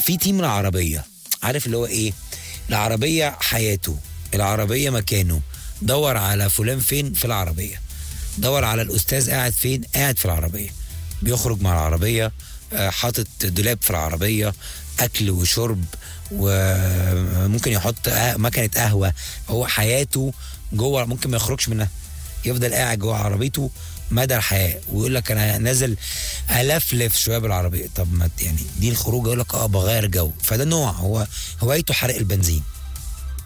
في تيم العربيه عارف اللي هو ايه العربيه حياته العربيه مكانه دور على فلان فين في العربيه دور على الاستاذ قاعد فين قاعد في العربيه بيخرج مع العربيه آه، حاطط دولاب في العربيه اكل وشرب وممكن يحط قه- مكنه قهوه هو حياته جوه ممكن ما يخرجش منها يفضل قاعد جوه عربيته مدى الحياه ويقول لك انا نازل الفلف شويه بالعربيه طب ما ت- يعني دي الخروج يقول لك اه بغير جو فده نوع هو هوايته حرق البنزين